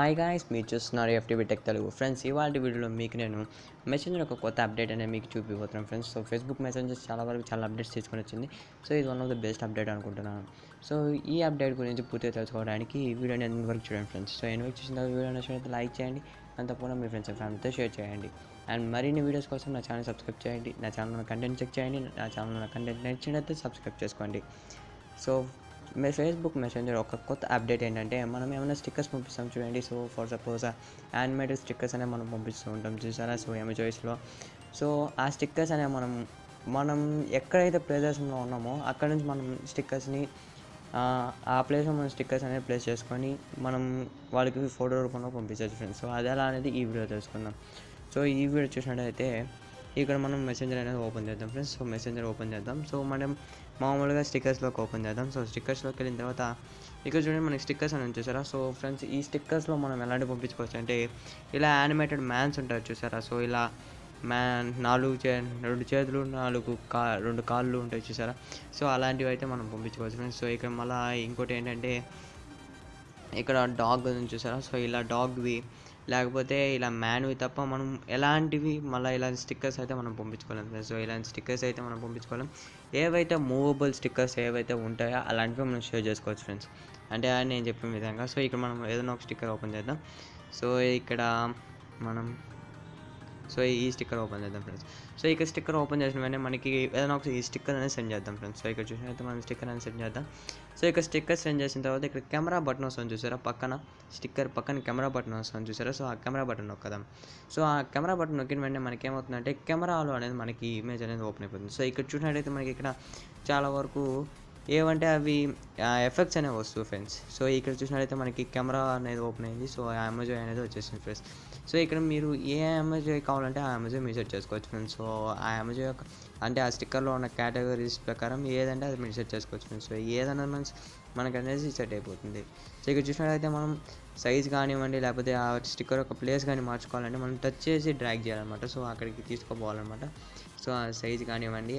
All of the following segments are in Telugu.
హాయ్ గాయస్ మీరు చూస్తున్నారు ఎఫ్టీవీ టెక్ తెలుగు ఫ్రెండ్స్ ఇవాళ వీడియోలో మీకు నేను మెసెంజర్ ఒక కొత్త అప్డేట్ అనేది మీకు చూపిపోతున్నాను ఫ్రెండ్స్ సో ఫేస్బుక్ మెసెంజర్స్ చాలా వరకు చాలా అప్డేట్స్ తీసుకొని వచ్చింది సో ఇది one of the best update అనుకుంటున్నాను సో ఈ అప్డేట్ గురించి పూర్తిగా తెలుసుకోవడానికి ఈ వీడియోని ఎండ్ వరకు చూడండి ఫ్రెండ్స్ సో ఎన్ని వరకు చూసిన తర్వాత వీడియో నచ్చినట్లయితే లైక్ చేయండి అండ్ తప్పకుండా మీ ఫ్రెండ్స్ అండ్ ఫ్యామిలీతో షేర్ చేయండి అండ్ మరిన్ని వీడియోస్ కోసం నా ఛానల్ సబ్స్క్రైబ్ చేయండి నా ఛానల్ కంటెంట్ చెక్ చేయండి నా ఛానల్ కంటెంట్ నచ్చినట్లయితే సబ్స్క్రైబ్ చేసుకోండి సో మీ ఫేస్బుక్ మెసెంజర్ ఒక కొత్త అప్డేట్ ఏంటంటే మనం ఏమైనా స్టిక్కర్స్ పంపిస్తాం చూడండి so for suppose animated stickers అనేవి మనం పంపిస్తూ ఉంటాం చూసారా సో ఎమజాయిస్లో సో ఆ స్టిక్కర్స్ అనేవి మనం మనం ఎక్కడైతే ప్రదేశంలో ఉన్నామో అక్కడ నుంచి మనం స్టిక్కర్స్ని ఆ ప్లేస్లో మనం స్టిక్కర్స్ అనేది ప్లేస్ చేసుకొని మనం వాళ్ళకి ఫోటో రూపంలో పంపించవచ్చు ఫ్రెండ్స్ సో అది ఎలా అనేది ఈ వీడియో తెలుసుకుందాం సో ఈ వీడియో చూసినట్టయితే ఇక్కడ మనం మెసెంజర్ అనేది ఓపెన్ చేద్దాం ఫ్రెండ్స్ సో మెసెంజర్ ఓపెన్ చేద్దాం సో మనం మామూలుగా స్టిక్కర్స్లోకి ఓపెన్ చేద్దాం సో స్టిక్కర్స్లోకి వెళ్ళిన తర్వాత ఇక్కడ చూడండి మనకి స్టిక్కర్స్ అని చూసారా సో ఫ్రెండ్స్ ఈ స్టిక్కర్స్లో మనం ఎలాంటి పంపించుకోవచ్చు అంటే ఇలా యానిమేటెడ్ మ్యాన్స్ ఉంటారు చూసారా సో ఇలా మ్యాన్ నాలుగు చే రెండు చేతులు నాలుగు కా రెండు కాళ్ళు ఉంటాయి చూసారా సో అలాంటివి అయితే మనం పంపించుకోవచ్చు ఫ్రెండ్స్ సో ఇక్కడ మళ్ళీ ఇంకోటి ఏంటంటే ఇక్కడ డాగ్ ఉంది చూసారా సో ఇలా డాగ్వి లేకపోతే ఇలా మ్యాన్వి తప్ప మనం ఎలాంటివి మళ్ళీ ఇలాంటి స్టిక్కర్స్ అయితే మనం పంపించుకోలేం సో ఇలాంటి స్టిక్కర్స్ అయితే మనం పంపించుకోలేం ఏవైతే మూవబుల్ స్టిక్కర్స్ ఏవైతే ఉంటాయో అలాంటివి మనం షేర్ చేసుకోవచ్చు ఫ్రెండ్స్ అంటే నేను చెప్పిన విధంగా సో ఇక్కడ మనం ఏదైనా ఒక స్టిక్కర్ ఓపెన్ చేద్దాం సో ఇక్కడ మనం సో ఈ స్టిక్కర్ ఓపెన్ చేద్దాం ఫ్రెండ్స్ సో ఇక్కడ స్టిక్కర్ ఓపెన్ చేసిన వెంటనే మనకి ఏదైనా ఒక ఈ స్టిక్కర్ అనేది సెండ్ చేద్దాం ఫ్రెండ్స్ సో ఇక్కడ చూసినట్లయితే మనం స్టిక్కర్ అనేది సెండ్ చేద్దాం సో ఇక్కడ స్టిక్కర్ సెండ్ చేసిన తర్వాత ఇక్కడ కెమెరా బటన్ వస్తుంది చూసారా పక్కన స్టిక్కర్ పక్కన కెమెరా బటన్ వస్తుంది చూసారా సో ఆ కెమెరా బటన్ నొక్కదాం సో ఆ కెమెరా బటన్ నొక్కిన వెంటనే మనకి ఏమవుతుందంటే కెమెరాలో అనేది మనకి ఇమేజ్ అనేది ఓపెన్ అయిపోతుంది సో ఇక్కడ చూసినట్టయితే మనకి ఇక్కడ చాలా వరకు ఏవంటే అవి ఎఫెక్ట్స్ అనేవి వస్తాయి ఫ్రెండ్స్ సో ఇక్కడ చూసినట్లయితే మనకి కెమెరా అనేది ఓపెన్ అయింది సో ఆ అమెజాయ్ అనేది వచ్చేసింది ఫ్రెండ్స్ సో ఇక్కడ మీరు ఏ అమెజాయ్ కావాలంటే ఆ అమెజాయ్ మీరు సెట్ చేసుకోవచ్చు ఫ్రెండ్స్ సో ఆ అమెజాయ్ అంటే ఆ స్టిక్కర్లో ఉన్న కేటగిరీస్ ప్రకారం ఏదంటే అది మీరు సెట్ చేసుకోవచ్చు ఫ్రెండ్స్ సో ఏదైనా మనకి మనకు అనేది సెట్ అయిపోతుంది సో ఇక్కడ చూసినట్లయితే మనం సైజ్ కానివ్వండి లేకపోతే ఆ స్టిక్కర్ ఒక ప్లేస్ కానీ మార్చుకోవాలంటే మనం టచ్ చేసి డ్రాగ్ చేయాలన్నమాట సో అక్కడికి తీసుకోపోవాలన్నమాట సో ఆ సైజ్ కానివ్వండి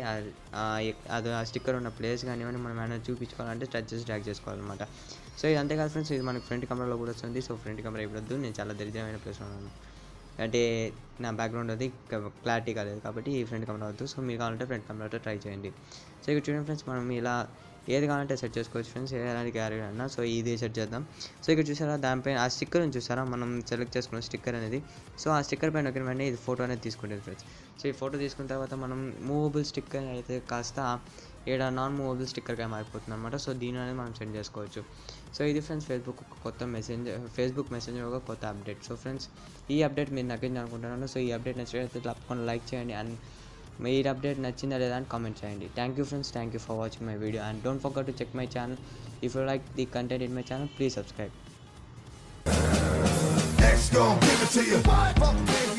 అది ఆ స్టిక్కర్ ఉన్న ప్లేస్ కానివ్వండి మనం ఏమైనా చూపించుకోవాలంటే టచ్ చేసి డ్రాగ్ చేసుకోవాలన్నమాట సో ఇది అంతేకాదు ఫ్రెండ్స్ ఇది మనకి ఫ్రంట్ కెమెరాలో కూడా వస్తుంది సో ఫ్రంట్ కెమెరా ఇవ్వద్దు నేను చాలా దరిద్రమైన ప్లేస్లో ఉన్నాను అంటే నా బ్యాక్గ్రౌండ్ అది క్లారిటీ కాలేదు కాబట్టి ఈ ఫ్రంట్ కెమెరా వద్దు సో మీరు కావాలంటే ఫ్రంట్ కెమెరాతో ట్రై చేయండి సో ఇక్కడ చూడండి ఫ్రెండ్స్ మనం ఇలా ఏది కావాలంటే సెట్ చేసుకోవచ్చు ఫ్రెండ్స్ ఎలాంటి క్యారీ అన్నా సో ఇది సెట్ చేద్దాం సో ఇక్కడ చూసారా దానిపైన ఆ స్టిక్కర్ చూసారా మనం సెలెక్ట్ చేసుకున్న స్టిక్కర్ అనేది సో ఆ స్టిక్కర్ పైన ఒక వెంటనే ఇది ఫోటో అనేది తీసుకుంటుంది ఫ్రెండ్స్ సో ఈ ఫోటో తీసుకున్న తర్వాత మనం మూవబుల్ స్టిక్కర్ అయితే కాస్త ఇక్కడ నాన్ మూవబుల్ స్టిక్కర్గా మారిపోతుంది అనమాట సో దీని అనేది మనం సెండ్ చేసుకోవచ్చు సో ఇది ఫ్రెండ్స్ ఫేస్బుక్ ఒక కొత్త మెసేంజర్ ఫేస్బుక్ మెసేంజర్ ఒక కొత్త అప్డేట్ సో ఫ్రెండ్స్ ఈ అప్డేట్ మీరు నచ్చింది అనుకుంటున్నాను సో ఈ అప్డేట్ నచ్చినట్లయితే తప్పకుండా లైక్ చేయండి అండ్ మీ అప్డేట్ నచ్చిందా లేదా అని కామెంట్ చేయండి thank you friends thank you for watching my video and don't forget to check my channel if you like the content in my channel please subscribe X gon' give it to you.